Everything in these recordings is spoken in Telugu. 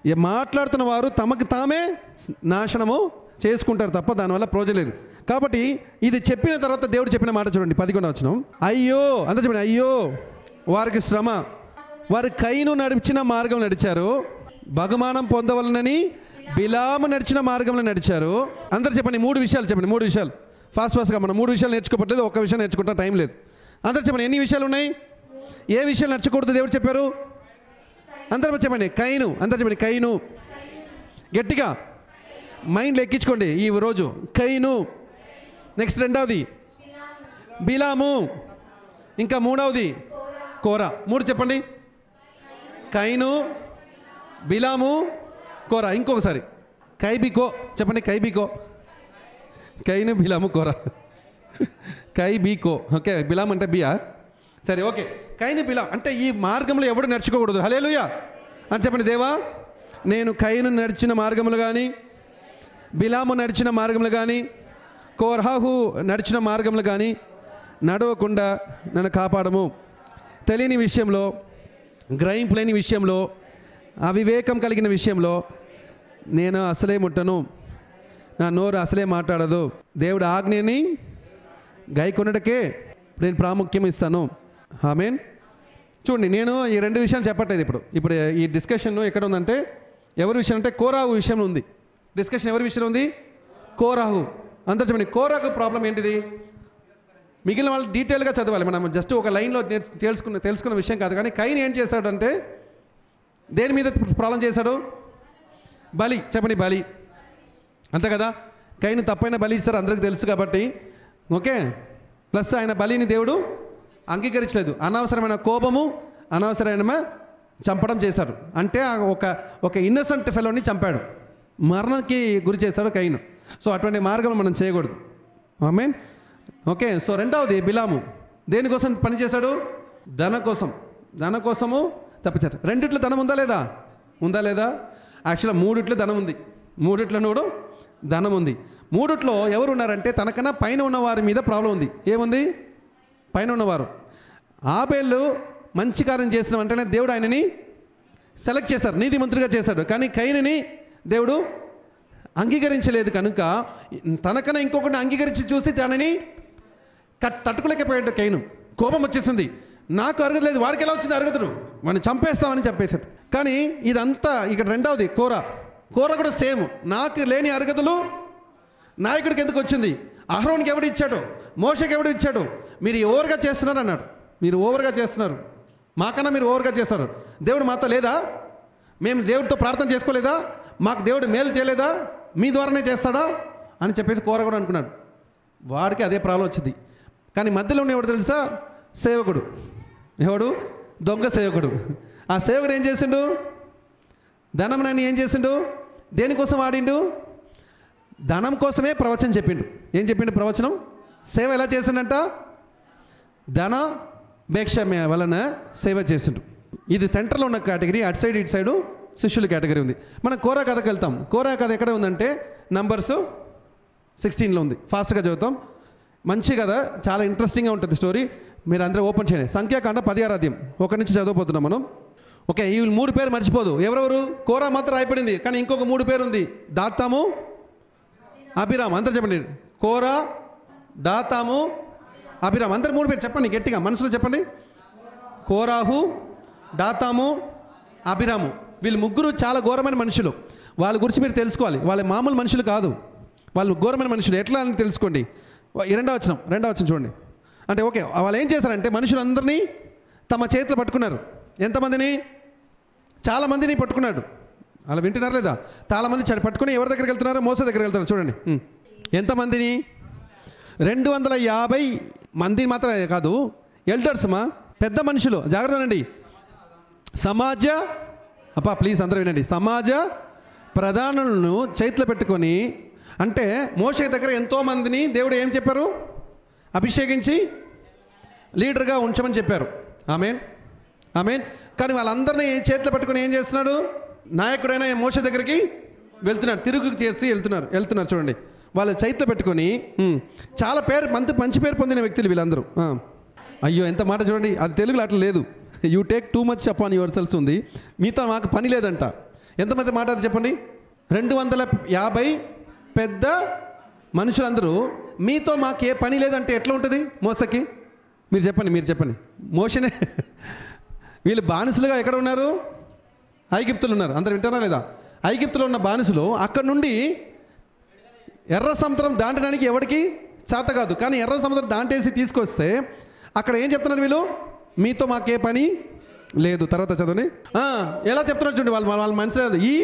ఈ మాట్లాడుతున్న వారు తమకు తామే నాశనము చేసుకుంటారు తప్ప దానివల్ల ప్రయోజనం లేదు కాబట్టి ఇది చెప్పిన తర్వాత దేవుడు చెప్పిన మాట చూడండి పదికొండ వచ్చిన అయ్యో అంత చెప్పండి అయ్యో వారికి శ్రమ వారు కైను నడిచిన మార్గం నడిచారు బహుమానం పొందవలనని బిలాము నడిచిన మార్గంలో నడిచారు అందరు చెప్పండి మూడు విషయాలు చెప్పండి మూడు విషయాలు ఫాస్ట్ ఫాస్ట్గా మనం మూడు విషయాలు నేర్చుకోవట్లేదు ఒక విషయం నేర్చుకుంటా టైం లేదు అందరు చెప్పండి ఎన్ని విషయాలు ఉన్నాయి ఏ విషయాలు నచ్చకూడదు దేవుడు చెప్పారు అందరూ చెప్పండి కైను అందరు చెప్పండి కైను గట్టిగా మైండ్లో ఎక్కించుకోండి ఈ రోజు కైను నెక్స్ట్ రెండవది బిలాము ఇంకా మూడవది కోర మూడు చెప్పండి కైను బిలాము కోర ఇంకొకసారి కైబికో చెప్పండి కైబికో కైను బిలాము కోర కై బీకో ఓకే బిలాం అంటే బియా సరే ఓకే కైని బిలాం అంటే ఈ మార్గంలో ఎవడు నడుచుకోకూడదు హలేలుయా అని చెప్పండి దేవా నేను కైను నడిచిన మార్గములు కానీ బిలాము నడిచిన మార్గములు కానీ కోర్హాహు నడిచిన మార్గములు కానీ నడవకుండా నన్ను కాపాడము తెలియని విషయంలో గ్రహింపు లేని విషయంలో అవివేకం కలిగిన విషయంలో నేను అసలే ముట్టను నా నోరు అసలే మాట్లాడదు దేవుడు ఆజ్ఞని గైకొనటకే నేను ప్రాముఖ్యం ఇస్తాను ఆమెన్ చూడండి నేను ఈ రెండు విషయాలు చెప్పట్లేదు ఇప్పుడు ఇప్పుడు ఈ డిస్కషన్ ఎక్కడ ఉందంటే ఎవరి విషయం అంటే కోరాహు విషయంలో ఉంది డిస్కషన్ ఎవరి విషయంలో ఉంది కోరాహు అందరు చెప్పండి కోరాహు ప్రాబ్లం ఏంటిది మిగిలిన వాళ్ళు డీటెయిల్గా చదవాలి మనం జస్ట్ ఒక లైన్లో నేర్చు- తెలుసుకున్న తెలుసుకున్న విషయం కాదు కానీ కైన్ ఏం చేశాడంటే దేని మీద ప్రాబ్లం చేశాడు బలి చెప్పండి బలి అంతే కదా కైను తప్పైన బలి ఇస్తారు అందరికి తెలుసు కాబట్టి ఓకే ప్లస్ ఆయన బలిని దేవుడు అంగీకరించలేదు అనవసరమైన కోపము అనవసరమైన చంపడం చేశారు అంటే ఆ ఒక ఒక ఇన్నసెంట్ ఫెలోని చంపాడు మరణకి గురి చేశాడు కైను సో అటువంటి మార్గం మనం చేయకూడదు మీన్ ఓకే సో రెండవది బిలాము దేనికోసం పని చేశాడు ధన కోసం ధన కోసము తప్పించారు రెండిట్లో ధనం ఉందా లేదా ఉందా లేదా యాక్చువల్గా మూడిట్లో ధనం ఉంది మూడిట్లో కూడా ధనం ఉంది మూడిట్లో ఎవరు ఉన్నారంటే తనకన్నా పైన ఉన్న వారి మీద ప్రాబ్లం ఉంది ఏముంది పైన ఉన్నవారు ఆబేళ్ళు మంచి కార్యం చేసిన వెంటనే దేవుడు ఆయనని సెలెక్ట్ చేశారు నీతిమంతుడిగా చేశాడు కానీ కైనని దేవుడు అంగీకరించలేదు కనుక తనకన్నా ఇంకొకటి అంగీకరించి చూసి దానిని కట్ తట్టుకోలేకపోయాడు కైను కోపం వచ్చేసింది నాకు అరగలేదు వాడికి ఎలా వచ్చింది అరగదుడు వాడిని చంపేస్తామని చంపేశాడు కానీ ఇదంతా ఇక్కడ రెండవది కూర కూర కూడా సేమ్ నాకు లేని అరగదులు నాయకుడికి ఎందుకు వచ్చింది అహరోన్కి ఎవడు ఇచ్చాడు మోషకి ఎవడు ఇచ్చాడు మీరు ఓవర్గా చేస్తున్నారు అన్నాడు మీరు ఓవర్గా చేస్తున్నారు మాకన్నా మీరు ఓవర్గా చేస్తారు దేవుడు మాతో లేదా మేము దేవుడితో ప్రార్థన చేసుకోలేదా మాకు దేవుడు మేలు చేయలేదా మీ ద్వారానే చేస్తాడా అని చెప్పేసి కూర కూడా అనుకున్నాడు వాడికి అదే ప్రాబ్లం వచ్చింది కానీ మధ్యలో ఉన్న ఎవడు తెలుసా సేవకుడు ఎవడు దొంగ సేవకుడు ఆ సేవకుడు ఏం చేసిండు ధనం నాని ఏం చేసిండు దేనికోసం వాడిండు ధనం కోసమే ప్రవచనం చెప్పిండు ఏం చెప్పిండు ప్రవచనం సేవ ఎలా చేసిండంట ధన భేక్ష మే- వలన సేవ చేసిండు ఇది సెంటర్లో ఉన్న కేటగిరీ అటు సైడ్ ఇటు సైడు శిష్యుల కేటగిరీ ఉంది మనం కోరా కథకి వెళ్తాం కోరా కథ ఎక్కడ ఉందంటే నంబర్స్ సిక్స్టీన్లో ఉంది ఫాస్ట్గా చదువుతాం మంచి కదా చాలా ఇంట్రెస్టింగ్గా ఉంటుంది స్టోరీ మీరు అందరూ ఓపెన్ చేయండి సంఖ్యాకాండ పదిహారు అధ్యాయం ఒక నుంచి చదవబోతున్నాం మనం ఓకే ఈ మూడు పేరు మర్చిపోదు ఎవరెవరు కోరా మాత్రం రాయబడింది కానీ ఇంకొక మూడు పేరు ఉంది దాతాము అభిరామ్ అందరు చెప్పండి కోరా దాతాము అభిరామ్ అందరు మూడు పేరు చెప్పండి గట్టిగా మనసులో చెప్పండి కోరాహు దాతాము అభిరాము వీళ్ళు ముగ్గురు చాలా ఘోరమైన మనుషులు వాళ్ళ గురించి మీరు తెలుసుకోవాలి వాళ్ళ మామూలు మనుషులు కాదు వాళ్ళు ఘోరమైన మనుషులు ఎట్లా అని తెలుసుకోండి ఈ రెండో వచనం రెండో వచనం చూడండి అంటే ఓకే వాళ్ళు ఏం చేశారంటే మనుషులందరినీ తమ చేతిలో పట్టుకున్నారు ఎంతమందిని చాలా మందిని పట్టుకున్నాడు అలా వింటున్నారు లేదా చాలా మంది చ- పట్టుకుని ఎవరి దగ్గరికి వెళ్తున్నారు మోస దగ్గరికి వెళ్తున్నారు చూడండి ఉం. ఎంతమందిని రెండు వందల యాభై మంది మాత్రమే కాదు ఎల్డర్స్ మా పెద్ద మనుషులు జాగ్రత్త అండి సమాజ అప్పా ప్లీజ్ అందరూ వినండి సమాజ ప్రధానులను చేతిలో పెట్టుకొని అంటే మోషే దగ్గర ఎంతోమందిని దేవుడు ఏం చెప్పారు అభిషేకించి లీడర్గా ఉంచమని చెప్పారు ఆమెన్ ఆమెన్ కానీ వాళ్ళందరినీ చేతిలో పెట్టుకొని ఏం చేస్తున్నాడు నాయకుడైన మోస దగ్గరికి వెళ్తున్నారు తిరుగు చేసి వెళ్తున్నారు వెళ్తున్నారు చూడండి వాళ్ళ చేతిలో పెట్టుకొని ఉమ్, చాలా పేరు మంచి మంచి పేరు పొందిన వ్యక్తులు వీళ్ళందరూ ఆ. అయ్యో ఎంత మాట చూడండి అది తెలుగులో అట్లా లేదు you take too much upon yourselves ఉంది మీతో మాకు పని లేదంట ఎంతమంది మాట అది చెప్పండి రెండు వందల యాభై పెద్ద మనుషులందరూ మీతో మాకే పని లేదంటే ఎట్లా ఉంటుంది మోసకి మీరు చెప్పండి మీరు చెప్పండి మోషనే వీళ్ళు బానిసలుగా ఎక్కడ ఉన్నారు ఐగిప్తులు ఉన్నారు అందరు వింటారా లేదా ఐగిప్తులో ఉన్న బానిసలు అక్కడ నుండి ఎర్ర సముద్రం దాటడానికి ఎవరికి చేత కాదు కానీ ఎర్ర సముద్రం దాటేసి తీసుకొస్తే అక్కడ ఏం చెప్తున్నారు వీళ్ళు మీతో మాకే పని లేదు తర్వాత చదవండి ఆ, ఎలా చెప్తున్నారు చూడండి వాళ్ళు వాళ్ళ మనసు లేదు ఈ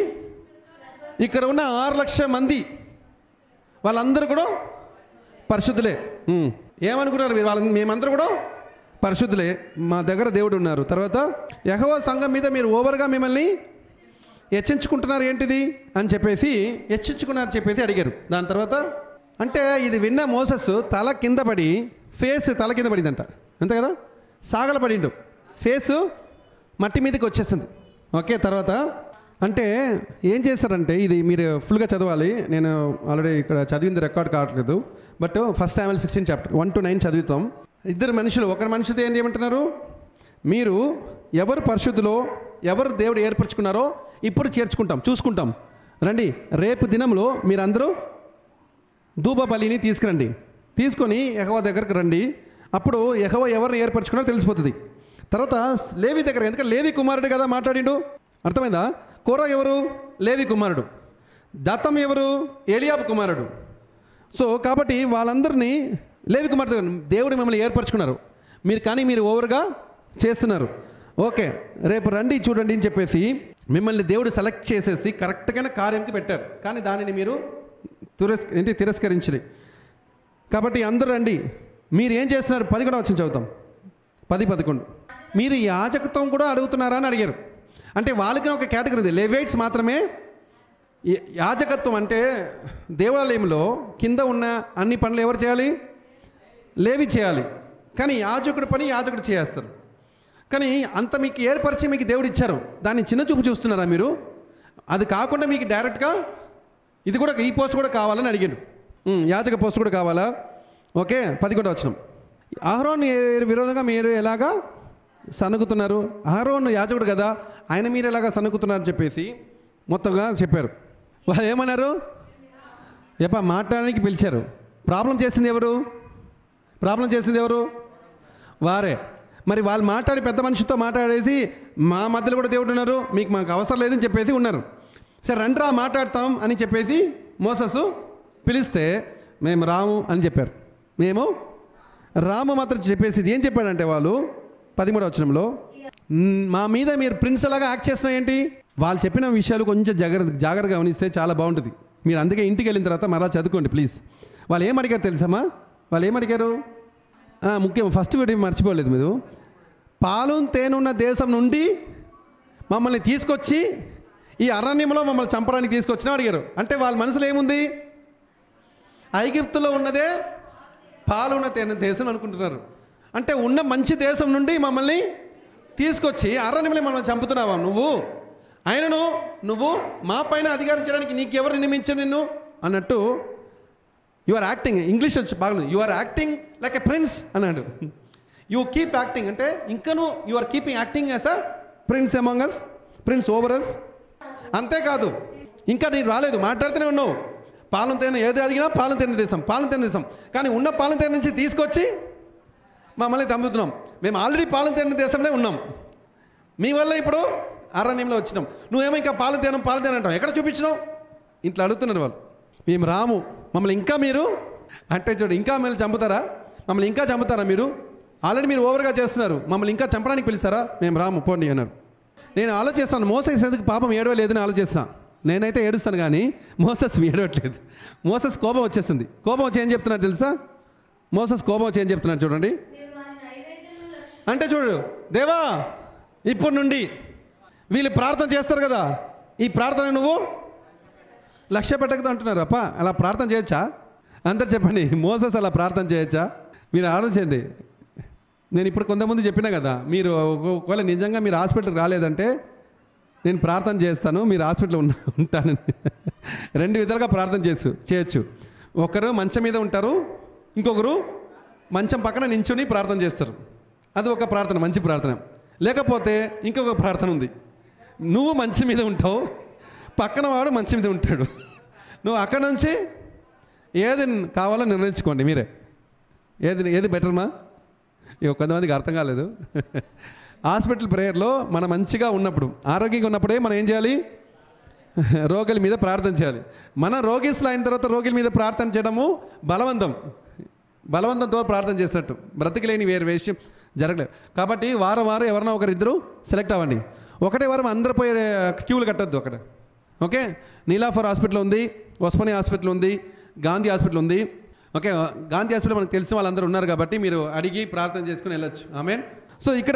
ఇక్కడ ఉన్న ఆరు లక్షల మంది వాళ్ళందరూ కూడా పరిశుద్ధులే ఉమ్. ఏమనుకున్నారు మీరు వాళ్ళ మేమందరూ కూడా పరిశుద్ధులే మా దగ్గర దేవుడు ఉన్నారు తర్వాత యహోవా సంఘం మీద మీరు ఓవర్గా మిమ్మల్ని హెచ్చించుకుంటున్నారు ఏంటిది అని చెప్పేసి హెచ్చించుకున్నారు చెప్పేసి అడిగారు దాని తర్వాత అంటే ఇది విన్న మోసస్ తల కింద పడి ఫేస్ తల కింద పడిందంట అంతే కదా సాగల పడిండు ఫేస్ మట్టి మీదకి వచ్చేసింది ఓకే తర్వాత అంటే ఏం చేశారంటే ఇది మీరు ఫుల్గా చదవాలి నేను ఆల్రెడీ ఇక్కడ చదివింది రికార్డ్ కావట్లేదు but first time sixteen chapter one to nine చదువుతాం ఇద్దరు మనుషులు ఒకరి మనిషితో ఏం చేయమంటున్నారు మీరు ఎవరు పరిశుద్ధులో ఎవరు దేవుడు ఏర్పరచుకున్నారో ఇప్పుడు చేర్చుకుంటాం చూసుకుంటాం రండి రేపు దినంలో మీరందరూ ధూప బలిని తీసుకురండి తీసుకొని యహవ దగ్గరకు రండి అప్పుడు యహవ ఎవరిని ఏర్పరచుకున్నారో తెలిసిపోతుంది తర్వాత లేవి దగ్గర ఎందుకంటే లేవి కుమారుడు కదా మాట్లాడిండు అర్థమైందా కోర ఎవరు లేవి కుమారుడు దత్తం ఎవరు ఏలియాబు కుమారుడు సో కాబట్టి వాళ్ళందరినీ లేవి కుమార్తె దేవుడు మిమ్మల్ని ఏర్పరచుకున్నారు మీరు కానీ మీరు ఓవర్గా చేస్తున్నారు ఓకే రేపు రండి చూడండి అని చెప్పేసి మిమ్మల్ని దేవుడు సెలెక్ట్ చేసేసి కరెక్ట్గా కార్యంకి పెట్టారు కానీ దానిని మీరు తిరస్ ఏంటి తిరస్కరించింది కాబట్టి అందరూ రండి మీరు ఏం చేస్తున్నారు పది కూడా వచ్చి చదువుతాం పది పదకొండు మీరు యాజకత్వం కూడా అడుగుతున్నారా అని అడిగారు అంటే వాళ్ళకి ఒక కేటగిరీ ఉంది లెవైట్స్ మాత్రమే ఈ యాజకత్వం అంటే దేవాలయంలో కింద ఉన్న అన్ని పనులు ఎవరు చేయాలి లేవి చేయాలి కానీ యాజకుడి పని యాజకుడు చేస్తారు కానీ అంత మీకు ఏర్పరిచి మీకు దేవుడు ఇచ్చారు దాన్ని చిన్న చూపు చూస్తున్నారా మీరు అది కాకుండా మీకు డైరెక్ట్గా ఇది కూడా ఈ పోస్ట్ కూడా కావాలని అడిగాడు ఉమ్, యాజక పోస్ట్ కూడా కావాలా ఓకే పది కూడా వచ్చినాం అహరోన్ విరోధంగా మీరు ఎలాగా సనుగుతున్నారు అహరోన్ యాజకుడు కదా ఆయన మీరు ఎలాగా సనుగుతున్నారని చెప్పేసి మొత్తంగా చెప్పారు వాళ్ళు ఏమన్నారు ఎప్ప మాట్లాడడానికి పిలిచారు ప్రాబ్లం చేసింది ఎవరు ప్రాబ్లం చేసింది ఎవరు వారే మరి వాళ్ళు మాట్లాడి పెద్ద మనిషితో మాట్లాడేసి మా మధ్యలో కూడా దేవుడు ఉన్నారు మీకు మాకు అవసరం లేదని చెప్పేసి ఉన్నారు సరే రండ్రా మాట్లాడతాం అని చెప్పేసి మోససు పిలిస్తే మేము రాము అని చెప్పారు మేము రాము మాత్రం చెప్పేసి ఏం చెప్పాడంటే వాళ్ళు పదిమూడవ వచనంలో "మ్, మా మీద మీరు ప్రిన్స్ లాగా యాక్ట్ చేస్తున్నా ఏంటి వాళ్ళు చెప్పిన విషయాలు కొంచెం జాగ్రత్త జాగ్రత్తగా గమనిస్తే చాలా బాగుంటుంది మీరు అందుకే ఇంటికి వెళ్ళిన తర్వాత మరలా చదువుకోండి ప్లీజ్ వాళ్ళు ఏం అడిగారు తెలుసమ్మా వాళ్ళు ఏం అడిగారు ఆ, ముఖ్యం ఫస్ట్ వీడియో మర్చిపోలేదు మీరు పాలు తేనున్న దేశం నుండి మమ్మల్ని తీసుకొచ్చి ఈ అరణ్యంలో మమ్మల్ని చంపడానికి తీసుకొచ్చినా అడిగారు అంటే వాళ్ళ మనసులో ఏముంది ఐగిప్తులో ఉన్నదే పాలున్న తేనె దేశం అనుకుంటున్నారు అంటే ఉన్న మంచి దేశం నుండి మమ్మల్ని తీసుకొచ్చి అరణ్యంలో మమ్మల్ని చంపుతున్నావా నువ్వు ఆయనను నువ్వు మా పైన అధికారం చేయడానికి నీకు ఎవరు నియమించారు నిన్ను అన్నట్టు యు ఆర్ యాక్టింగ్ ఇంగ్లీష్ వచ్చి బాగుంది you are acting like a prince అన్నాడు యూ కీప్ యాక్టింగ్ అంటే ఇంకను you are keeping acting as a prince among us prince over us అంతేకాదు ఇంకా నీకు రాలేదు మాట్లాడుతూనే ఉన్నావు పాలన తేనె ఏది అడిగినా పాలన తేనె దేశం పాలన తేనె దేశం కానీ ఉన్న పాలన తేనె నుంచి తీసుకొచ్చి మమ్మల్ని తమ్ముతున్నాం మేము ఆల్రెడీ పాలన తేనె దేశంలో ఉన్నాం మీ వల్ల ఇప్పుడు అరణ్యంలో వచ్చినాం నువ్వేమో ఇంకా పాలన తేనం పాలన తేనం అంటావు ఎక్కడ చూపించినావు ఇంట్లో అడుగుతున్నారు వాళ్ళు మేము రాము మమ్మల్ని ఇంకా మీరు అంటే చూడు ఇంకా మమ్మల్ని చంపుతారా మమ్మల్ని ఇంకా చంపుతారా మీరు ఆల్రెడీ మీరు ఓవర్గా చేస్తున్నారు మమ్మల్ని ఇంకా చంపడానికి పిలుస్తారా మేము రాము పోండి అన్నారు నేను ఆలోచిస్తాను మోసెస్ ఎందుకు పాపం ఏడవలేదని ఆలోచిస్తున్నా నేనైతే ఏడుస్తాను కానీ మోసస్ ఏడవట్లేదు మోసస్ కోపం వచ్చేస్తుంది కోపం వచ్చి ఏం చెప్తున్నారు తెలుసా మోసస్ కోపం వచ్చి ఏం చెప్తున్నారు చూడండి అంటే చూడు దేవా ఇప్పటి నుండి వీళ్ళు ప్రార్థన చేస్తారు కదా ఈ ప్రార్థన నువ్వు లక్ష్య పెట్టకదు అంటున్నారు అప్ప అలా ప్రార్థన చేయొచ్చా అందరు చెప్పండి మోసస్ అలా ప్రార్థన చేయొచ్చా మీరు ఆలోచించండి నేను ఇప్పుడు కొంతమంది చెప్పినా కదా మీరు ఒక- ఒకవేళ నిజంగా మీరు హాస్పిటల్కి రాలేదంటే నేను ప్రార్థన చేస్తాను మీరు హాస్పిటల్లో ఉన్న ఉంటానని రెండు విధాలుగా ప్రార్థన చేసు చేయొచ్చు ఒకరు మంచం మీద ఉంటారు ఇంకొకరు మంచం పక్కన నించుని ప్రార్థన చేస్తారు అది ఒక ప్రార్థన మంచి ప్రార్థన లేకపోతే ఇంకొక ప్రార్థన ఉంది నువ్వు మంచం మీద ఉంటావు పక్కన వాడు మంచి మీద ఉంటాడు నువ్వు అక్కడ నుంచి ఏది కావాలో నిర్ణయించుకోండి మీరే ఏది ఏది బెటర్మా ఇక కొంతమందికి అర్థం కాలేదు హాస్పిటల్ ప్రేయర్లో మనం మంచిగా ఉన్నప్పుడు ఆరోగ్యంగా ఉన్నప్పుడే మనం ఏం చేయాలి రోగుల మీద ప్రార్థన చేయాలి మన రోగిస్తులు అయిన తర్వాత రోగుల మీద ప్రార్థన చేయడము బలవంతం బలవంతంతో ప్రార్థన చేసినట్టు బ్రతికలేని వేరే విషయం జరగలేదు కాబట్టి వారం వారం ఎవరైనా ఒకరిద్దరు సెలెక్ట్ అవ్వండి ఒకటే వారం అందరు పోయి క్యూలు కట్టద్దు అక్కడ ఓకే నీలాఫర్ హాస్పిటల్ ఉంది ఒస్మని హాస్పిటల్ ఉంది గాంధీ హాస్పిటల్ ఉంది ఓకే గాంధీ హాస్పిటల్ మనకు తెలిసిన వాళ్ళందరూ ఉన్నారు కాబట్టి మీరు అడిగి ప్రార్థన చేసుకుని వెళ్ళొచ్చు ఆమె సో ఇక్కడ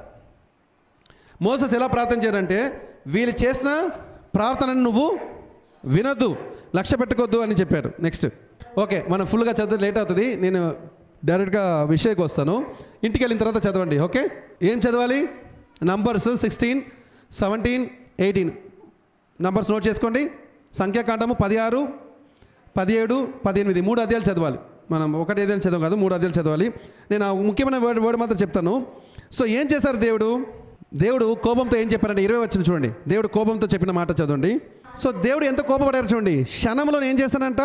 మోసస్ ఎలా ప్రార్థన చేయాలంటే వీళ్ళు చేసిన ప్రార్థనను నువ్వు వినొద్దు లక్ష్య పెట్టుకోవద్దు అని చెప్పారు నెక్స్ట్ ఓకే మనం ఫుల్గా చదివితే లేట్ అవుతుంది నేను డైరెక్ట్గా విషయకు వస్తాను ఇంటికి వెళ్ళిన తర్వాత చదవండి ఓకే ఏం చదవాలి numbers sixteen seventeen eighteen numbers note చేసుకోండి సంఖ్యాకాండము పదిహారు పదిహేడు పద్దెనిమిది మూడు అధ్యాయాలు చదవాలి మనం ఒకటి అధ్యాయం చదవం కాదు మూడు అధ్యాయాలు చదవాలి నేను ఆ ముఖ్యమైన వర్డ్ వర్డ్ మాత్రం చెప్తాను సో ఏం చేశారు దేవుడు దేవుడు కోపంతో ఏం చెప్పారంటే ఇరవై వచ్చిన చూడండి దేవుడు కోపంతో చెప్పిన మాట చదవండి సో దేవుడు ఎంత కోపపడారు చూడండి క్షణంలో ఏం చేస్తానంట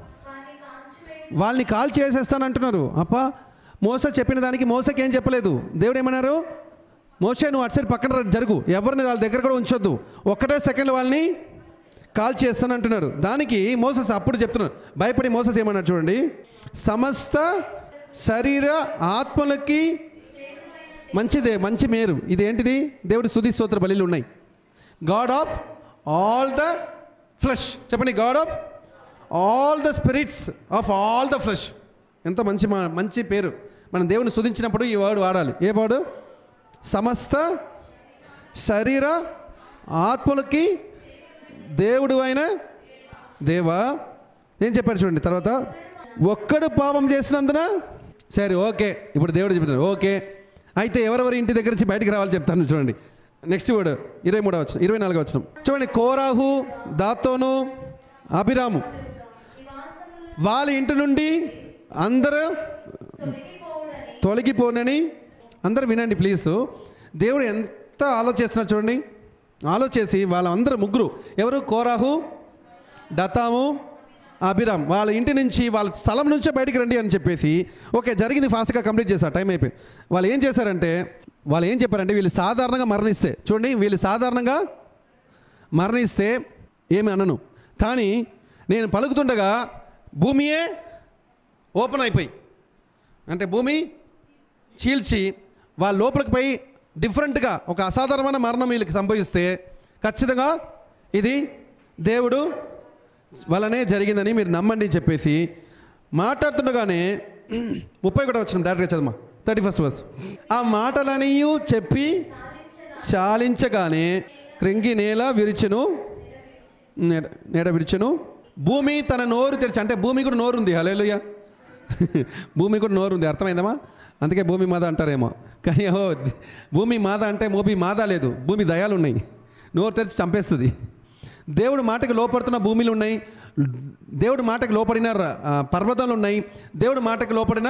వాళ్ళని కాల్ చేసేస్తాను అంటున్నారు అప్ప మోస చెప్పిన దానికి మోసకి ఏం చెప్పలేదు దేవుడు ఏమన్నారు మోసే నువ్వు అటు సైడ్ పక్కన రా, జరుగు ఎవరిని వాళ్ళ దగ్గర కూడా ఉంచొద్దు ఒక్కటే సెకండ్ వాళ్ళని కాల్ చేస్తాను అంటున్నాడు దానికి మోసస్ అప్పుడు చెప్తున్నాడు భయపడి మోసస్ ఏమన్నాడు చూడండి సమస్త శరీర ఆత్మలకి మంచిదే మంచి మేరు ఇది ఏంటిది దేవుడి స్తుతి స్తోత్ర బలిలు ఉన్నాయి God of all the flesh చెప్పండి God of all the spirits of all the flesh ఎంత మంచి మా మంచి పేరు మనం దేవుని స్తుతించినప్పుడు ఈ వర్డ్ వాడాలి ఏ వర్డ్ సమస్త శరీర ఆత్మలకి దేవుడు అయిన దేవా ఏం చెప్పారు చూడండి తర్వాత ఒక్కడు పాపం చేసినందున సరే ఓకే ఇప్పుడు దేవుడు చెప్తాడు ఓకే అయితే ఎవరెవరి ఇంటి దగ్గర నుంచి బయటికి రావాలి చెప్తాను చూడండి నెక్స్ట్ వర్డ్ ఇరవై మూడవ వచ్చిన ఇరవై నాలుగో వచ్చిన చూడండి కోరాహు దాతోను అభిరాము వాళ్ళ ఇంటి నుండి అందరూ తొలగిపోనని అందరూ వినండి ప్లీజ్ దేవుడు ఎంత ఆలోచిస్తున్నారు చూడండి ఆలోచేసి వాళ్ళందరూ ముగ్గురు ఎవరు కోరాహు దతాము అభిరామ్ వాళ్ళ ఇంటి నుంచి వాళ్ళ స్థలం నుంచే బయటికి రండి అని చెప్పేసి ఓకే జరిగింది ఫాస్ట్గా కంప్లీట్ చేశారు టైం అయిపోయింది వాళ్ళు ఏం చేశారంటే వాళ్ళు ఏం చెప్పారంటే వీళ్ళు సాధారణంగా మరణిస్తే చూడండి వీళ్ళు సాధారణంగా మరణిస్తే ఏమి అనను కానీ నేను పలుకుతుండగా భూమియే ఓపెన్ అయిపోయి అంటే భూమి చీల్చి వాళ్ళ లోపలికి పోయి డిఫరెంట్గా ఒక అసాధారణమైన మరణం వీళ్ళకి సంభవిస్తే ఖచ్చితంగా ఇది దేవుడు వలనే జరిగిందని మీరు నమ్మండి అని చెప్పేసి మాట్లాడుతుండగానే ముప్పై ఒకటి వచ్చిన డైరెక్ట్గా చదమా థర్టీ ఫస్ట్ వర్స్ ఆ మాటలని చెప్పి చాలించగానే క్రింగి నేల విరిచెను నేడ నేడ విరిచెను భూమి తన నోరు తెరిచి అంటే భూమి కూడా నోరు ఉంది హలేలుయ్య భూమి కూడా నోరు ఉంది అర్థమైందమ్మా అందుకే భూమి మాద అంటారేమో కానీ ఓ భూమి మాద అంటే భూమి మాద లేదు భూమి దయాలు ఉన్నాయి నోరు తెరిచి చంపేస్తుంది దేవుడు మాటకి లోపడుతున్న భూమిలు ఉన్నాయి దేవుడు మాటకి లోపడిన ర- ఆ, పర్వతాలు ఉన్నాయి దేవుడు మాటకి లోపడిన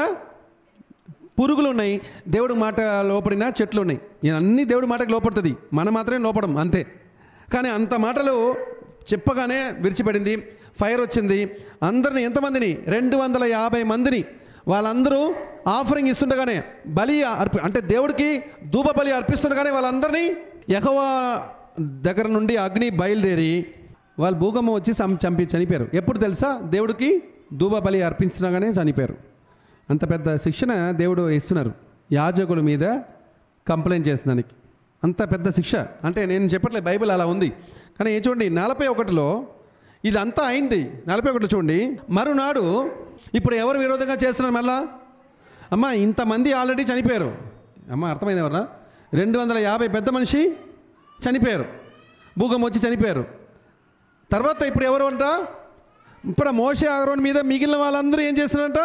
పురుగులు ఉన్నాయి దేవుడు మాట లోపడిన చెట్లు ఉన్నాయి అన్నీ దేవుడి మాటకి లోపడుతుంది మనం మాత్రమే లోపడం అంతే కానీ అంత మాటలు చెప్పగానే విడిచిపడింది ఫైర్ వచ్చింది అందరిని ఎంతమందిని రెండు వందల యాభై మందిని వాళ్ళందరూ ఆఫరింగ్ ఇస్తుండగానే బలి అర్పి అంటే దేవుడికి ధూప బలి అర్పిస్తుండగానే వాళ్ళందరినీ యెహోవా దగ్గర నుండి అగ్ని బయలుదేరి వాళ్ళు భూకంపం వచ్చి చం- చంపి చనిపోయారు ఎప్పుడు తెలుసా దేవుడికి ధూప బలి అర్పించగానే చనిపోయారు అంత పెద్ద శిక్షణ దేవుడు ఇస్తున్నారు యాజకుల మీద కంప్లైంట్ చేసినానికి అంత పెద్ద శిక్ష అంటే నేను చెప్పట్లేదు బైబిల్ అలా ఉంది కానీ ఏ చూడండి నలభై ఒకటిలో ఇదంతా అయింది నలభై ఒకటిలో చూడండి మరునాడు ఇప్పుడు ఎవరు విరోధంగా చేస్తున్నారు మళ్ళా అమ్మ ఇంతమంది ఆల్రెడీ చనిపోయారు అమ్మ అర్థమైంది ఎవరా రెండు వందల యాభై పెద్ద మనిషి చనిపోయారు భూకం వచ్చి చనిపోయారు తర్వాత ఇప్పుడు ఎవరు అంట ఇప్పుడు ఆ మోషే ఆగ్రోన్ మీద మిగిలిన వాళ్ళందరూ ఏం చేస్తున్నారంట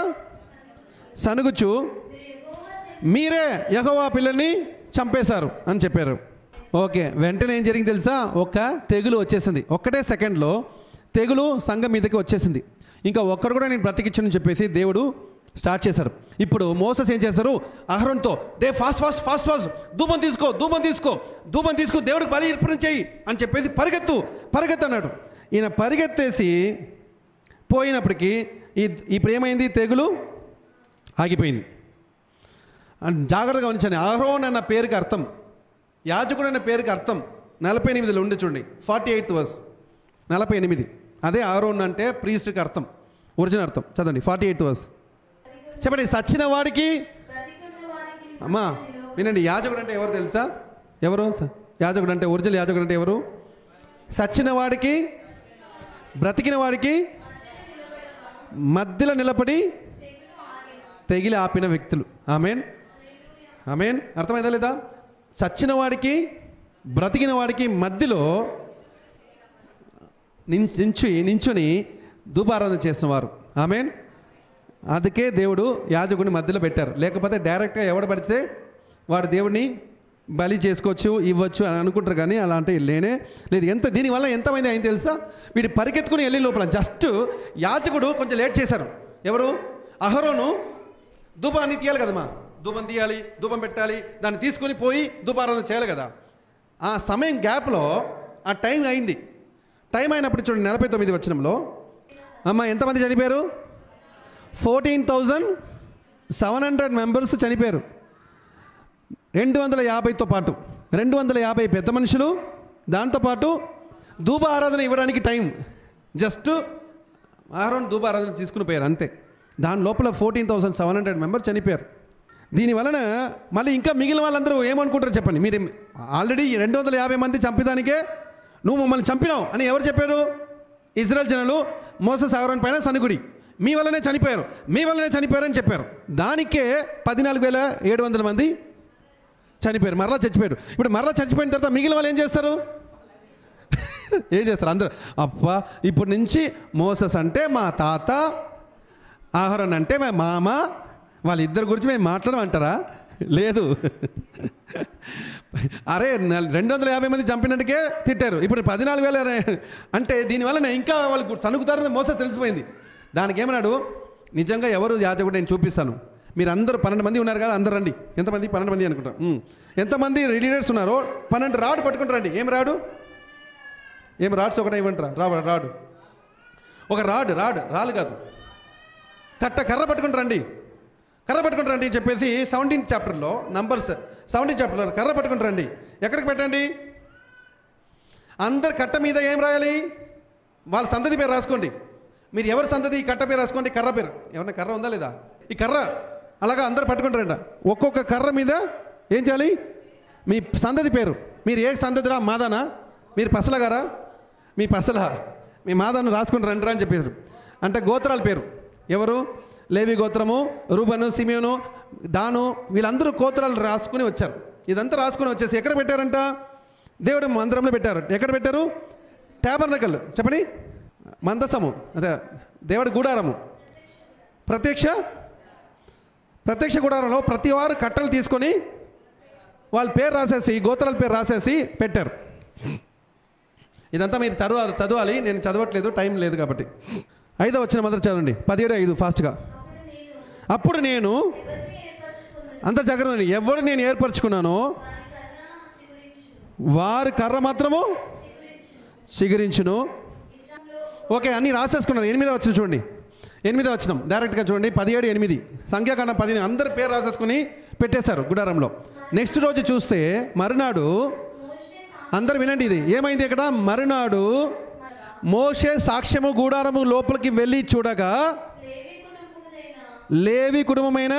సనుగుచ్చు మీరే యహోవా పిల్లల్ని చంపేశారు అని చెప్పారు ఓకే వెంటనే ఏం జరిగింది తెలుసా ఒక తెగులు వచ్చేసింది ఒక్కటే సెకండ్లో తెగులు సంఘం మీదకి వచ్చేసింది ఇంకా ఒక్కడు కూడా నేను బ్రతికించని చెప్పేసి దేవుడు స్టార్ట్ చేశారు ఇప్పుడు మోసస్ ఏం చేశారు అహరోన్తో day fast fast fast fast ధూపం తీసుకో ధూపం తీసుకో ధూపం తీసుకో దేవుడికి బలి అర్పణ చేయి అని చెప్పేసి పరిగెత్తు పరిగెత్తు అన్నాడు ఈయన పరిగెత్తేసి పోయినప్పటికీ ఈ ఇప్పుడు ఏమైంది తెగులు ఆగిపోయింది అండ్ జాగ్రత్తగా ఉంచండి అహరోన్ అన్న పేరుకి అర్థం యాజకుడు అన్న పేరుకి అర్థం నలభై ఎనిమిదిలో ఉండి చూడండి ఫార్టీ ఎయిత్ వర్స్ నలభై ఎనిమిది అదే అహరోన్ అంటే ప్రీస్ట్కి అర్థం ఒరిజినల్ అర్థం చదవండి ఫార్టీ ఎయిత్ వర్స్ చెప్పండి సచ్చిన వాడికి అమ్మా వినండి యాజకుడు అంటే ఎవరు తెలుసా ఎవరు స- యాజకుడు అంటే ఒరిజినల్ యాజకుడు అంటే ఎవరు సచ్చిన వాడికి బ్రతికిన వాడికి మధ్యలో నిలబడి తెగిలి ఆపిన వ్యక్తులు ఆమెన్ ఆమెన్ అర్థమైందా లేదా సచ్చిన వాడికి బ్రతికిన వాడికి మధ్యలో నిం- నించు నించుని ధూపారాధన చేసిన వారు ఆమెన్ అందుకే దేవుడు యాజకుని మధ్యలో పెట్టారు లేకపోతే డైరెక్ట్గా ఎవడు పడితే వాడు దేవుడిని బలి చేసుకోవచ్చు ఇవ్వచ్చు అని అనుకుంటారు కానీ అలాంటి లేనే లేదు ఎంత దీనివల్ల ఎంతమంది అయింది తెలుసా వీడు పరిగెత్తుకుని వెళ్ళే లోపల జస్ట్ యాజకుడు కొంచెం లేట్ చేశారు ఎవరు అహరోను ధూపాన్ని తీయాలి కదమ్మా ధూపం తీయాలి ధూపం పెట్టాలి దాన్ని తీసుకొని పోయి ధూపారాధన చేయాలి కదా ఆ సమయం గ్యాప్లో ఆ టైం అయింది టైం అయినప్పుడు చూడండి నలభై తొమ్మిది వచ్చినంలో అమ్మ ఎంతమంది చనిపోయారు fourteen thousand seven hundred members చనిపోయారు రెండు వందల యాభైతో పాటు రెండు వందల యాభై పెద్ద మనుషులు దాంతోపాటు ధూప ఆరాధన ఇవ్వడానికి టైం జస్ట్ ఆహారం ధూప ఆరాధన తీసుకుని పోయారు అంతే దాని లోపల fourteen thousand seven hundred member చనిపోయారు దీని వలన మళ్ళీ ఇంకా మిగిలిన వాళ్ళందరూ ఏమనుకుంటారు చెప్పండి మీరు ఆల్రెడీ రెండు వందల యాభై మంది చంపేదానికే నువ్వు మమ్మల్ని చంపినావు అని ఎవరు చెప్పారు ఇజ్రాయల్ జనులు మోస సాగరం పైన సనుగుడి మీ వల్లనే చనిపోయారు మీ వల్లనే చనిపోయారని చెప్పారు దానికే పద్నాలుగు వేల ఏడు వందల మంది చనిపోయారు మరలా చచ్చిపోయారు ఇప్పుడు మరలా చచ్చిపోయిన తర్వాత మిగిలిన వాళ్ళు ఏం చేస్తారు ఏం చేస్తారు అందరూ అబ్బా ఇప్పుడు నుంచి మోసస్ అంటే మా తాత ఆహారం అంటే మా మామ వాళ్ళిద్దరి గురించి మేము మాట్లాడమంటారా లేదు అరే నల్- రెండు వందల యాభై మంది చంపినట్టుకే తిట్టారు ఇప్పుడు పద్నాలుగు వేల అంటే దీనివల్ల ఇంకా వాళ్ళు సనుకుతారని మోస తెలిసిపోయింది దానికి ఏమన్నాడు నిజంగా ఎవరు యాజకుడు నేను చూపిస్తాను మీరు అందరూ పన్నెండు మంది ఉన్నారు కదా అందరు రండి ఎంతమంది పన్నెండు మంది అనుకుంటా ఉమ్. ఎంతమంది లీడర్స్ ఉన్నారో పన్నెండు రాడు పట్టుకుంటారు రండి ఏం రాడు ఏం రాడ్స్ ఒకటే ఇవ్వండి రా రా- రాడు ఒక రాడ్ రాడ్ రాళ్ళు కాదు కట్ట కర్ర పట్టుకుని రండి కర్ర పట్టుకుని రండి అని చెప్పేసి సెవెంటీన్త్ చాప్టర్లో నంబర్స్ సెవెంటీన్ చాప్టర్లో కర్ర పట్టుకుని రండి ఎక్కడికి పెట్టండి అందరు కట్ట మీద ఏం రాయాలి వాళ్ళ సంతతి పేరు రాసుకోండి మీరు ఎవరి సంతతి ఈ కట్ట పేరు రాసుకోండి కర్ర పేరు ఏమన్నా కర్ర ఉందా లేదా ఈ కర్ర అలాగా అందరు పట్టుకుని రండి ఒక్కొక్క కర్ర మీద ఏం చేయాలి మీ సంతతి పేరు మీరు ఏ సంతతిరా మాదానా మీరు పసల గారా మీ పసల మీ మాదాను రాసుకుని రండి రా అని చెప్పారు అంటే గోత్రాల పేరు ఎవరు లేవి గోత్రము రూబను సిమియోను దాను వీళ్ళందరూ గోత్రాలు రాసుకుని వచ్చారు ఇదంతా రాసుకుని వచ్చేసి ఎక్కడ పెట్టారంట దేవుడు మందిరంలో పెట్టారు ఎక్కడ పెట్టారు ట్యాబర్నకల్ చెప్పండి మందసము అదే దేవుడి గూడారము ప్రత్యక్ష ప్రత్యక్ష గుడారంలో ప్రతి వారు కట్టలు తీసుకొని వాళ్ళ పేరు రాసేసి గోత్రాల పేరు రాసేసి పెట్టారు ఇదంతా మీరు చదవాలి చదవాలి నేను చదవట్లేదు టైం లేదు కాబట్టి ఐదో వచ్చిన మొదటి చదవండి పదిహేడు ఐదు ఫాస్ట్గా అప్పుడు నేను అంత జాగ్రత్త ఎవరు నేను ఏర్పరచుకున్నానో వారి కర్ర మాత్రము చిగురించును ఓకే అన్నీ రాసేసుకున్నాను ఎనిమిదో వచ్చిన చూడండి ఎనిమిదో వచ్చినాం డైరెక్ట్గా చూడండి పదిహేడు ఎనిమిది సంఖ్యాకాండం పది అందరి పేరు రాసేసుకుని పెట్టేశారు గుడారంలో నెక్స్ట్ రోజు చూస్తే మరునాడు అందరు వినండి ఇది ఏమైంది ఇక్కడ మరునాడు మోషే సాక్ష్యము గూడారము లోపలికి వెళ్ళి చూడగా లేవి కుటుంబమైన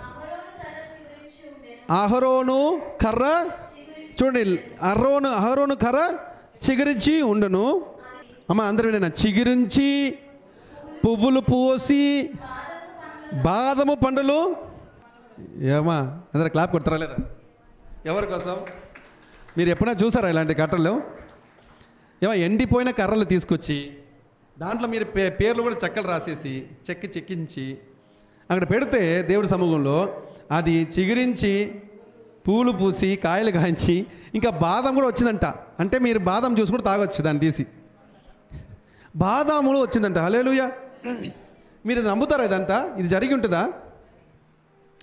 అహరోను కర్ర చూడండి అహరోను అహరోను కర్ర చిగురించి ఉండును అమ్మ అందరూ వినండి చిగురించి పువ్వులు పూసి బాదము పండులు ఏమా అందరు క్లాప్ కొడతారా లేదా ఎవరి కోసం మీరు ఎప్పుడైనా చూసారా ఇలాంటి కట్టలు ఏమో ఎండిపోయిన కర్రలు తీసుకొచ్చి దాంట్లో మీరు పే పేర్లు కూడా చెక్కలు రాసేసి చెక్కి చెక్కించి అక్కడ పెడితే దేవుడి సమూహంలో అది చిగురించి పూలు పూసి కాయలు కాయించి ఇంకా బాదం కూడా వచ్చిందంట అంటే మీరు బాదం జ్యూస్ కూడా తాగొచ్చు దాన్ని తీసి బాదాములు వచ్చిందంట హలేలుయ మీరు ఇది నమ్ముతారా ఇదంతా ఇది జరిగి ఉంటుందా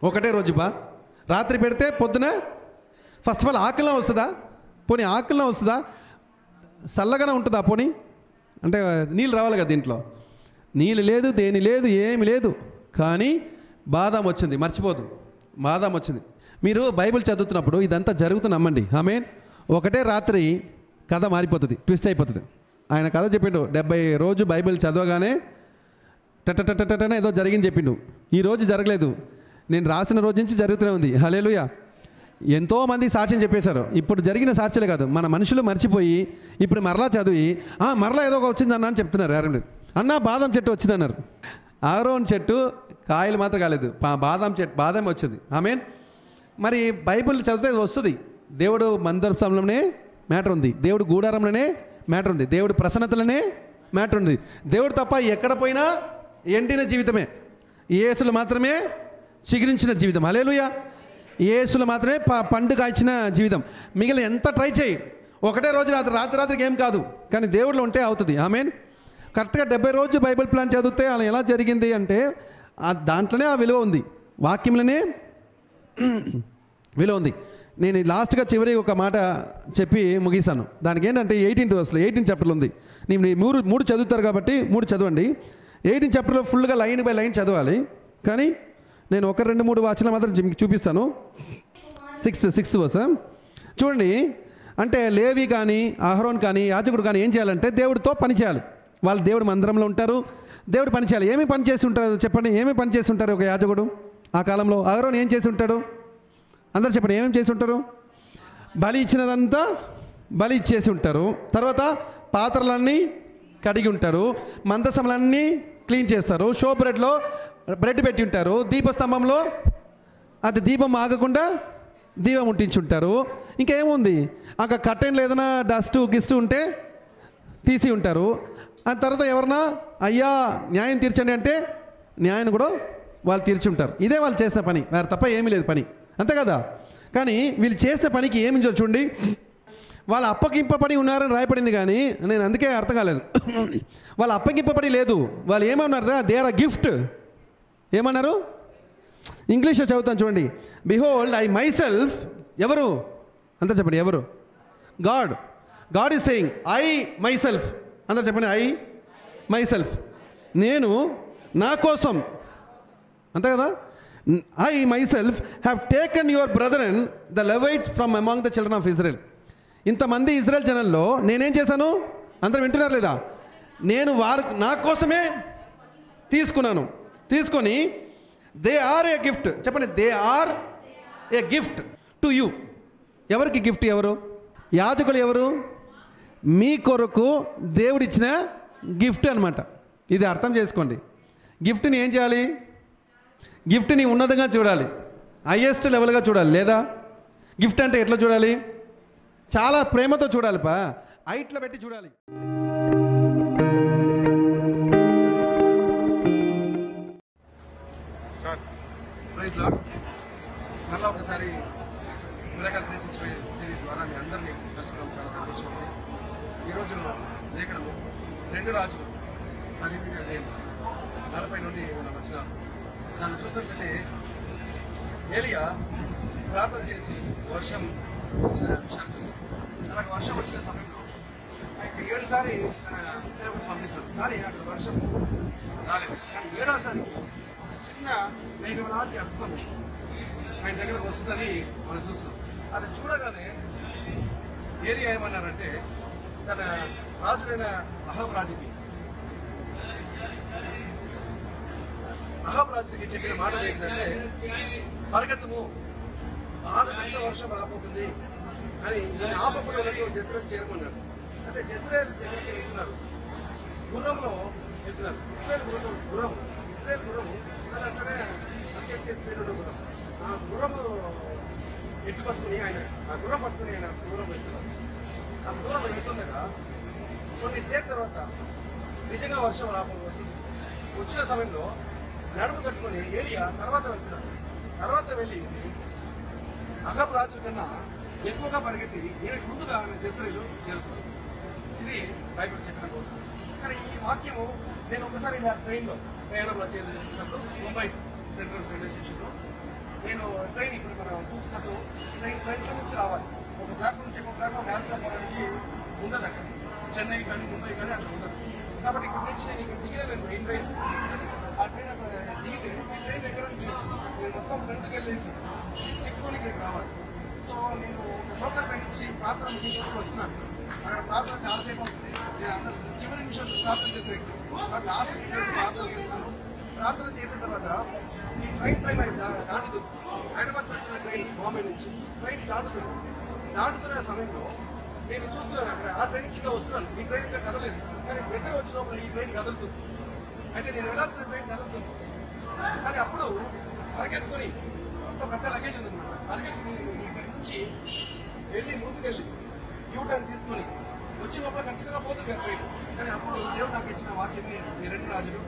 ఒకటే రోజు బా రాత్రి పెడితే పొద్దున ఫస్ట్ ఆఫ్ ఆల్ ఆకలిలో వస్తుందా పోనీ ఆకలిలో వస్తుందా చల్లగానే ఉంటుందా పోనీ అంటే నీళ్ళు రావాలి కదా దీంట్లో నీళ్ళు లేదు దేని లేదు ఏమి లేదు కానీ బాదాం వచ్చింది మర్చిపోదు బాదాం వచ్చింది మీరు బైబిల్ చదువుతున్నప్పుడు ఇదంతా జరుగుతుంది నమ్మండి ఆమెన్ ఒకటే రాత్రి కథ మారిపోతుంది ట్విస్ట్ అయిపోతుంది ఆయన కథ చెప్పిండు డెబ్బై రోజు బైబిల్ చదవగానే టటటటటన ఏదో జరిగింది చెప్పిండు ఈ రోజు జరగలేదు నేను రాసిన రోజు నుంచి జరుగుతూనే ఉంది హలేలుయ ఎంతోమంది సాక్ష్యం చెప్పేశారు ఇప్పుడు జరిగిన సాక్ష్యాలే కాదు మన మనుషులు మర్చిపోయి ఇప్పుడు మరలా చదివి "ఆ, మరలా ఏదో ఒక వచ్చింది అన్న అని చెప్తున్నారు ఎవరు లేదు అన్న బాదం చెట్టు వచ్చిందన్నారు ఆరోన్ చెట్టు కాయలు మాత్రం కాలేదు పా- బాదం చెట్టు బాదం వచ్చింది ఆమెన్ మరి బైబిల్ చదివితే అది వస్తుంది దేవుడు మందస్థంలోనే మ్యాటర్ ఉంది దేవుడు గూడారంలోనే మ్యాటర్ ఉంది దేవుడు ప్రసన్నతలోనే మ్యాటర్ ఉంది దేవుడు తప్ప ఎక్కడ పోయినా ఎండిన జీవితమే ఏసులు మాత్రమే చిగురించిన జీవితం అలేలుయ ఏసులు మాత్రమే ప పండు కాల్చిన జీవితం మిగిలిన ఎంత ట్రై చేయి ఒకటే రోజు రాత్రి రాత్రి రాత్రికి ఏం కాదు కానీ దేవుడిలో ఉంటే అవుతుంది ఆమెన్ కరెక్ట్గా డెబ్బై రోజు బైబిల్ ప్లాన్ చదివితే అలా ఎలా జరిగింది అంటే ఆ దాంట్లోనే ఆ విలువ ఉంది వాక్యంలోనే విలువ ఉంది నేను ఈ లాస్ట్గా చివరి ఒక మాట చెప్పి ముగిస్తాను దానికి ఏంటంటే ఎయిటీన్త్ వర్స్లో ఎయిటీన్ చాప్టర్లో ఉంది నేను ఈ మూడు మూడు చదువుతారు కాబట్టి మూడు చదవండి ఎయిటీన్ చాప్టర్లో ఫుల్గా లైన్ బై లైన్ చదవాలి కానీ నేను ఒక రెండు మూడు వాచన మాత్రం మీకు చూపిస్తాను సిక్స్త్ సిక్స్త్ వర్స్ చూడండి అంటే లేవి కానీ అహరోన్ కానీ యాజకుడు కానీ ఏం చేయాలంటే దేవుడితో పని చేయాలి వాళ్ళు దేవుడు మందిరంలో ఉంటారు దేవుడు పని చేయాలి ఏమి పని చేసి ఉంటారు చెప్పండి ఏమి పని చేసి ఉంటారు ఒక యాజకుడు ఆ కాలంలో అహరోన్ ఏం చేసి ఉంటాడు అందరూ చెప్పండి ఏమేమి చేసి ఉంటారు బలి ఇచ్చినదంతా బలి ఇచ్చేసి ఉంటారు తర్వాత పాత్రలన్నీ కడిగి ఉంటారు మందసములన్నీ క్లీన్ చేస్తారు షో బ్రెడ్లో బ్రెడ్ పెట్టి ఉంటారు దీపస్తంభంలో అది దీపం ఆగకుండా దీపం ముట్టించుంటారు ఇంకా ఏముంది అక్కడ కట్టెన్లు ఏదైనా డస్ట్ గిస్ట్ ఉంటే తీసి ఉంటారు ఆ తర్వాత ఎవరన్నా అయ్యా న్యాయం తీర్చండి అంటే న్యాయం కూడా వాళ్ళు తీర్చి ఉంటారు ఇదే వాళ్ళు చేసిన పని వేరే తప్ప ఏమీ లేదు పని అంతే కదా కానీ వీళ్ళు చేసిన పనికి ఏమి చూడండి వాళ్ళు అప్పగింపబడి ఉన్నారని రాయపడింది కానీ నేను అందుకే అర్థం కాలేదు వాళ్ళు అప్పగింపబడి లేదు వాళ్ళు ఏమన్నారు దే ఆర్ అ గిఫ్ట్ ఏమన్నారు ఇంగ్లీష్లో చదువుతాను చూడండి బిహోల్డ్ ఐ మై సెల్ఫ్ ఎవరు అందరు చెప్పండి ఎవరు God God is saying I myself అందరు చెప్పండి ఐ మై సెల్ఫ్ నేను నా కోసం అంతే కదా I myself have taken your brother and the Levites from among the children of Israel ఇంతమంది ఇజ్రాయెల్ జనంలో నేనేం చేశాను అందరూ వింటున్నారు లేదా నేను వారు నా కోసమే తీసుకున్నాను తీసుకొని దే ఆర్ ఏ గిఫ్ట్ చెప్పండి they are a gift to you ఎవరికి గిఫ్ట్ ఎవరు యాజకులు ఎవరు మీ కొరకు దేవుడిచ్చిన గిఫ్ట్ అనమాట ఇది అర్థం చేసుకోండి గిఫ్ట్ని ఏం చేయాలి గిఫ్ట్ని ఉన్నతంగా చూడాలి హయ్యెస్ట్ లెవెల్గా చూడాలి లేదా గిఫ్ట్ అంటే ఎట్లా చూడాలి చాలా ప్రేమతో చూడాలి పా హైట్లో పెట్టి చూడాలి ప్రైజ్ లాడ్ మరలా ఒకసారి మిరకల్ త్రీ సిక్స్టీ సిరీస్ ద్వారా మీ అందరినీ కలుసుకోవడం చాలా సంతోషం ఉంది ఈరోజు లేఖనము రెండు రాజులు పదిహేను వేలు నలభై నుండి మనం వచ్చిన దాన్ని చూసినట్లయితే ఏలియా ప్రార్థన చేసి వర్షం వచ్చిన విషయం చూసి అలాగే వర్షం వచ్చిన సమయంలో ఆయన ఏడుసారి తన సేవకు పంపిస్తాడు కానీ అక్కడ వర్షం రాలేదు కానీ ఏడోసారికి ఒక చిన్న మేఘం లాంటి అస్తం ఆయన దగ్గరకు వస్తుందని మనం చూస్తున్నాం అది చూడగానే ఏరియా ఏమన్నారంటే తన రాజులైన అహబ్ రాజుకి అహబ్ రాజుకి చెప్పిన మాట ఏంటంటే పరిగెత్తము బాగా పెద్ద వర్షం రాబోతుంది అని నేను ఆపకుండా ఉన్నట్టు జస్రేల్ చేరుకున్నాడు అంటే జస్రేల్ దగ్గరికి వెళ్తున్నారు గుర్రంలో వెళ్తున్నారు ఇస్రాయల్ గుర్రం గుర్రం ఇస్రాయల్ గుర్రం అది అట్లనే అత్యంత స్పీడ్ ఉన్న గుర్రం ఆ గుర్రము ఎట్టు పట్టుకుని ఆయన ఆ గుర్రం పట్టుకుని ఆయన దూరం వెళ్తున్నారు ఆ దూరం వెళ్తుండగా కొన్నిసేపు తర్వాత నిజంగా వర్షం రాబో వస్తుంది వచ్చిన సమయంలో నడుము కట్టుకొని ఏరియా తర్వాత వెళ్తున్నారు తర్వాత వెళ్ళి అహబ్ రాజు కన్నా ఎక్కువగా పరిగెత్తి ఈయన ముందుగా ఆయన జస్రీలు చేరుకున్నారు ఇది బైబిల్ చెప్పిన బోధన కానీ ఈ వాక్యము నేను ఒకసారి ఇలా ట్రైన్లో ప్రయాణంలో చేసినప్పుడు ముంబై సెంట్రల్ రైల్వే స్టేషన్లో నేను ట్రైన్ ఇప్పుడు మనం చూసినట్టు ట్రైన్ ఫ్రంట్ నుంచి రావాలి ఒక ప్లాట్ఫామ్ నుంచి ఒక ప్లాట్ఫామ్ డైరెక్ట్గా పోవడానికి ఉండదు అక్కడ చెన్నై కానీ ముంబై కానీ అట్లా ఉండదు కాబట్టి ఇక్కడ నుంచి నేను ఇక్కడ దిగిన మెయిన్ ట్రైన్ ఆ ట్రైన్ అక్కడ దిగితే ఈ ట్రైన్ దగ్గర నుంచి నేను మొత్తం ఫ్రంట్కి వెళ్ళేసి తిప్పుకొని ఇక్కడికి రావాలి సో నేను ఒక లోకల్ ట్రైన్ నుంచి ప్రార్థన ముగించుకుంటూ వస్తున్నాను అక్కడ ప్రార్థన చాలా సేపు అవుతుంది నేను అందరూ చివరి నిమిషం ప్రార్థన చేసే వ్యక్తి లాస్ట్ ప్రార్థన చేస్తున్నాను ప్రార్థన చేసిన తర్వాత ఈ ట్రైన్ ట్రైన్ అది దా- దాటుతుంది హైదరాబాద్ పెడుతున్న ట్రైన్ బాంబే నుంచి ట్రైన్ దాటుతుంది దాటుతున్న సమయంలో నేను చూస్తున్నాను అక్కడ ఆ ట్రైన్ నుంచి ఇలా వస్తున్నాను ఈ ట్రైన్ ఇంకా కదలేదు కానీ దగ్గర వచ్చినప్పుడు ఈ ట్రైన్ కదులుతుంది అయితే నేను వెళ్ళాల్సిన ట్రైన్ కదులుతుంది కానీ అప్పుడు పరిగెత్తుకొని ఒక పెద్ద లగేజ్ ఉంది అనమాట పరిగెత్తుకుని ఇక్కడ నుంచి వెళ్ళి ముందుకెళ్ళి యూ టర్న్ తీసుకొని వచ్చి లోపల ఖచ్చితంగా పోతుంది కదా ట్రైన్ కానీ అప్పుడు దేవుడు నాకు ఇచ్చిన వాక్యమే ఈ రెండు రాజులు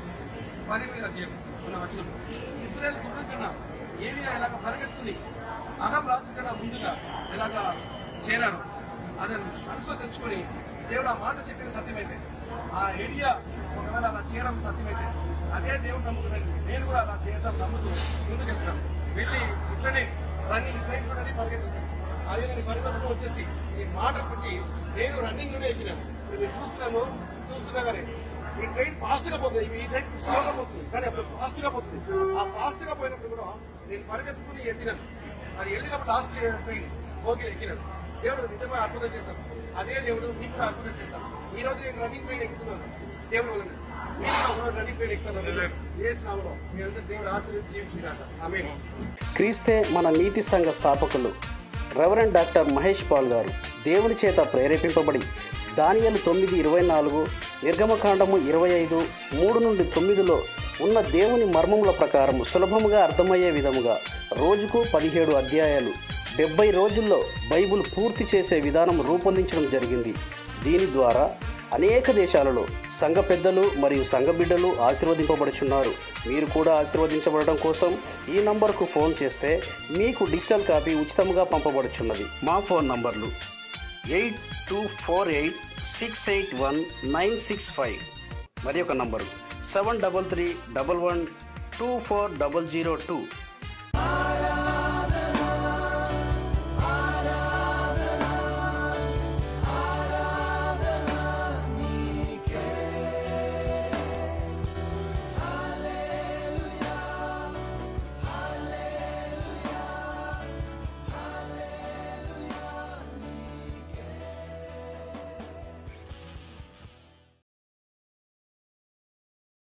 పది మీద అధ్యాయం ఉన్న వచనం ఇస్రాయల్ గుర్రం కన్నా ఏలియా ఇలాగ పరిగెత్తుని అహం రాజు కన్నా ముందుగా ఇలాగ చేరారు అదని మనసులో తెచ్చుకొని దేవుడు ఆ మాట చెప్పిన సత్యమైతే ఆ ఏరియా ఒకవేళ అలా చేయడం సత్యమైతే అదే దేవుడు నమ్ముతున్నాను నేను కూడా అలా చేద్దాం నమ్ముతూ ముందుకు వెళ్తాను వెళ్ళి ఇట్లనే రన్నింగ్ ట్రైన్ చూడండి పరిగెత్తుతాను అదే నేను పరిగెత్తుకు వచ్చేసి ఈ మాట బట్టి నేను రన్నింగ్ లోనే ఎక్కినాను ఇప్పుడు మీరు చూస్తున్నాను చూస్తున్నాగానే ఈ ట్రైన్ ఫాస్ట్ గా పోతుంది ఈ ట్రైన్ స్లోగా పోతుంది కానీ అప్పుడు ఫాస్ట్ గా పోతుంది ఆ ఫాస్ట్ గా పోయినప్పుడు కూడా నేను పరిగెత్తుకుని ఎత్తినాను అది వెళ్ళినప్పుడు లాస్ట్ ట్రైన్ పోగి ఎక్కినాను దేవుడు నిజంగా అద్భుతం చేశాను అదే దేవుడు మీకు కూడా అద్భుతం చేశాను ఈ రోజు నేను రన్నింగ్ ట్రైన్ ఎక్కుతున్నాను దేవుడు వలన మీరు కూడా ఒకరోజు రన్నింగ్ ట్రైన్ ఎక్కుతాను ఏ స్నామలో మీ అందరూ దేవుడు ఆశీర్వదించి జీవించినాక ఆమె క్రీస్తే మన నీతి సంఘ స్థాపకులు రెవరెండ్ డాక్టర్ మహేష్ పాల్ గారు దేవుని చేత ప్రేరేపింపబడి దానియలు తొమ్మిది ఇరవై నాలుగు నిర్గమకాండము ఇరవై ఐదు మూడు నుండి తొమ్మిదిలో ఉన్న దేవుని మర్మముల ప్రకారం సులభముగా అర్థమయ్యే విధముగా రోజుకు పదిహేడు అధ్యాయాలు డెబ్బై రోజుల్లో బైబిల్ పూర్తి చేసే విధానం రూపొందించడం జరిగింది దీని ద్వారా అనేక దేశాలలో సంఘ పెద్దలు మరియు సంఘ బిడ్డలు ఆశీర్వదింపబడుచున్నారు మీరు కూడా ఆశీర్వదించబడడం కోసం ఈ నంబర్కు ఫోన్ చేస్తే మీకు డిజిటల్ కాపీ ఉచితంగా పంపబడుచున్నది మా ఫోన్ నంబర్లు eight two four eight six eight one nine six five మరి ఒక number seven double three double one two four double zero two